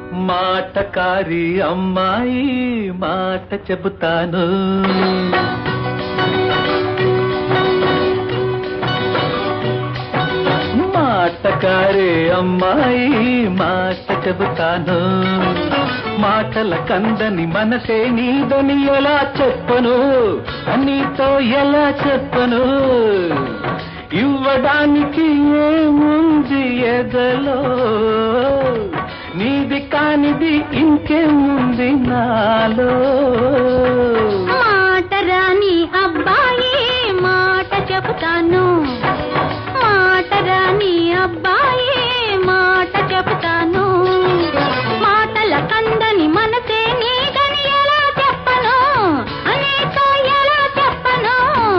మాటకారి అమ్మాయి మాట చెబుతాను మాటకారి అమ్మాయి మాట చెబుతాను మాటల కందని మనసే నీదని ఎలా చెప్పను నీతో ఎలా చెప్పను ఇవ్వడానికి ఏముంది ఎదలో నీది కానిది ఇంకేముంది నాలో మాట రాని అబ్బాయి మాట చెబుతాను మాట రాని అబ్బాయి మాట చెబుతాను మాటల కందని మనసే నీదని ఎలా చెప్పను అనేతో ఎలా చెప్పను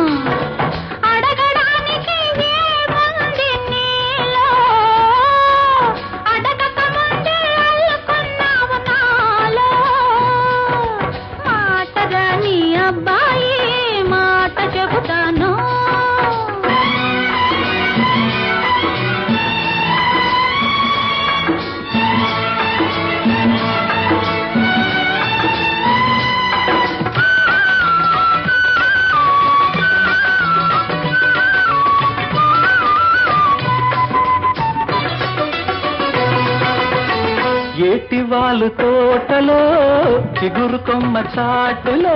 అడగడానికి ఏముంది నీలో అడగక ముందే అల్లుకున్నావు నాలో మాట రాని అబ్బాయి మాట చెబుతాను ఏటి వాళ్ళు తోటలో చిగురు కొమ్మ చాటులో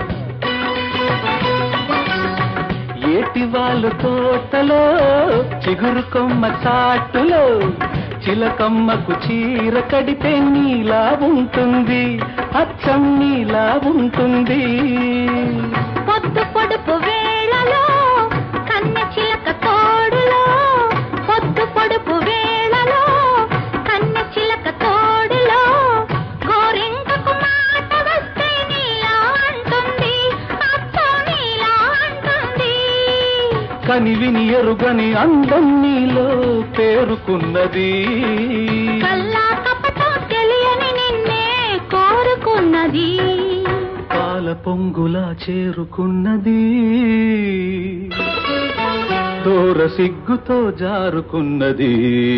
ఏటి వాళ్ళు తోటలో చిగురు కొమ్మ చాటులో చిలకమ్మకు చీర కడితే నీలా ఉంటుంది అచ్చం నీలా ఉంటుంది పొద్దు పొడుపు వేళలో కన్న చిలక తోడులో పొద్దు పొడుపు వేళలో కన్న చిలక తోడులో గోరింకకు మాట వస్తే నీలా అంటుంది అత్తో నీలా అంటుంది కనివిని ఎరుగని అందం నీలో పేరుకున్నది కల్లా కపటం తెలియని నిన్నే కోరుకున్నది పాల పొంగులా చేరుకున్నది దూర సిగ్గుతో జారుకున్నది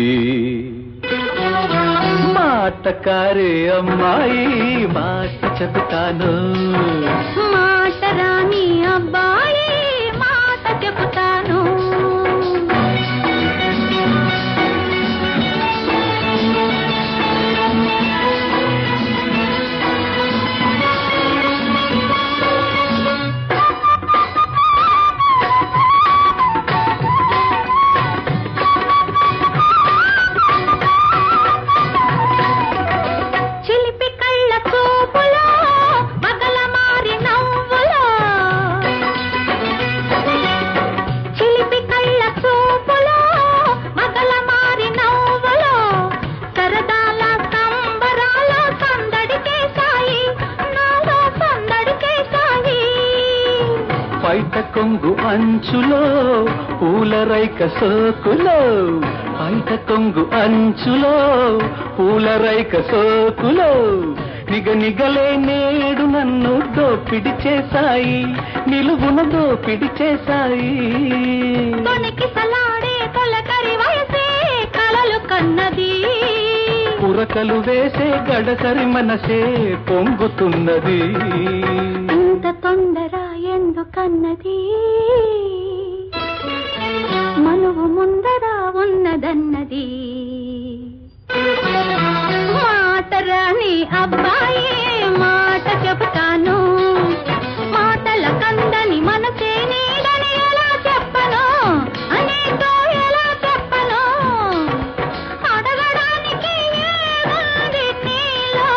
మాటకారే అమ్మాయి మాట చెబుతాను మాట రాని అబ్బాయి మాట చెబుతాను చిలిపి కళ్ళ చూపులో పగల మారి నవ్వులో చిలిపి కళ్ళ చూపులో మగల మారి నవ్వులో సరదాల సంబరాల సందడి చేశాయి నాలో సందడి చేశాయి బయట కొంగు అంచులో పూల రైక సోకులో బయట కొంగు అంచులో పూల రైక సోకులో నిగ నిగలే నేడు నన్ను దోపిడి చేశాయి నిలువున దోపిడి చేశాయి తొణికి సలాడే తొలకరి వయసే కలలు కన్నది పురకలు వేసే గడసరి మనసే పొంగుతున్నది ఇంత తొందర ఎందుకన్నది మనువు ముందర ఉన్నదన్నది మాట రాని అబ్బాయి మాట చెబుతాను మాటల కందని మనసే నీడని ఎలా చెప్పను అనేతో ఎలా చెప్పను అడగడానికి ఏముంది నీలో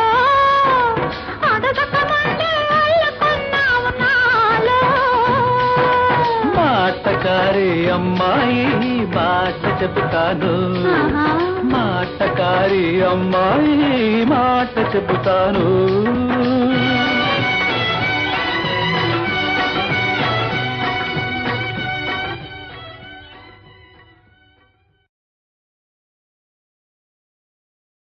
అడగక ముందే అల్లుకున్నావు నాలో మాటకారే అమ్మాయి మాట చెబుతాను ఆహా. మాటకారి అమ్మాయి మాట చెబుతాను